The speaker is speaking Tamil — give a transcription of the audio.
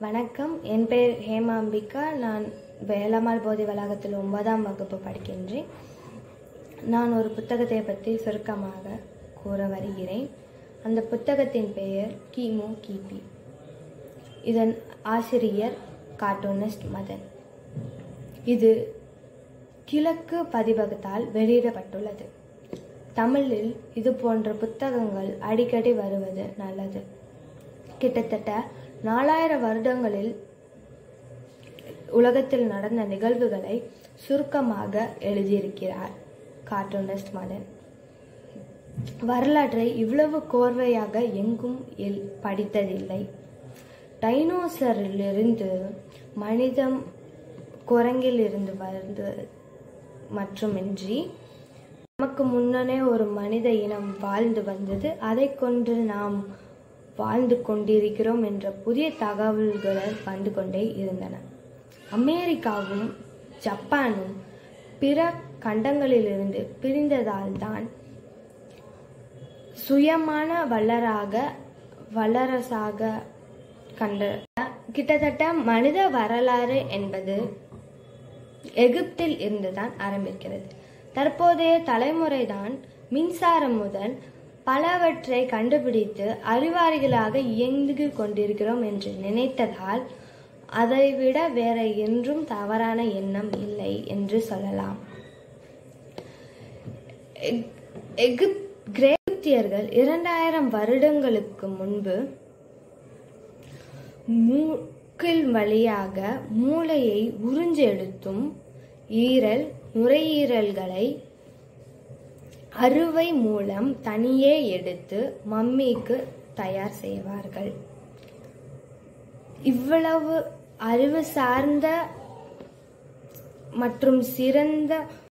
வணக்கம் என் பெயர் ஹேமாம்பிகா நான் வேலம்மாள் போதி வளாகத்தில் ஒன்பதாம் வகுப்பு படிக்கின்றேன் நான் ஒரு புத்தகத்தை பற்றி சுருக்கமாக கூற வருகிறேன் அந்த புத்தகத்தின் பெயர் கிமு கிபி இதன் ஆசிரியர் கார்ட்டூனிஸ்ட் மதன் இது கிழக்கு பதிவகத்தால் வெளியிடப்பட்டுள்ளது தமிழில் இது போன்ற புத்தகங்கள் அடிக்கடி வருவது நல்லது கிட்டத்தட்ட நாலாயிரம் வருடங்களில் உலகத்தில் நடந்த நிகழ்வுகளை சுருக்கமாக எழுதியிருக்கிறார் கார்ட்டூனிஸ்ட் மதன் வரலாற்றை இவ்வளவு கோர்வையாக எங்கும் எல் படித்ததில்லை டைனோசரிலிருந்து மனிதம் குரங்கிலிருந்து வந்து மட்டுமின்றி நமக்கு முன்னனே ஒரு மனித இனம் வாழ்ந்து வந்தது அதை கொண்டு நாம் வாழ்ந்து கொண்டிருக்கிறோம் என்ற புதிய தகவல்கள் வந்து கொண்டே இருந்தன அமெரிக்காவும் ஜப்பானும் பிற கண்டங்களிலிருந்து பிரிந்ததால் தான் சுயமான வல்லராக வல்லரசாக கண்ட கிட்டத்தட்ட மனித வரலாறு என்பது எகிப்தில் இருந்துதான் ஆரம்பிக்கிறது தற்போதைய தலைமுறைதான் மின்சாரம் முதல் பலவற்றை கண்டுபிடித்து அறிவாளிகளாக இயங்கி கொண்டிருக்கிறோம் என்று நினைத்ததால் அதைவிட வேற என்றும் தவறான எண்ணம் இல்லை என்று சொல்லலாம் எகிப் கிரேத்தியர்கள் இரண்டாயிரம் வருடங்களுக்கு முன்பு மூக்கில் வழியாக மூளையை உறிஞ்செடுத்தும் ஈரல் நுரையீரல்களை அறுவை மூலம் தனியே எடுத்து மம்மிக்கு தயார் செய்வார்கள் இவ்வளவு அறிவு சார்ந்த மற்றும் சிறந்த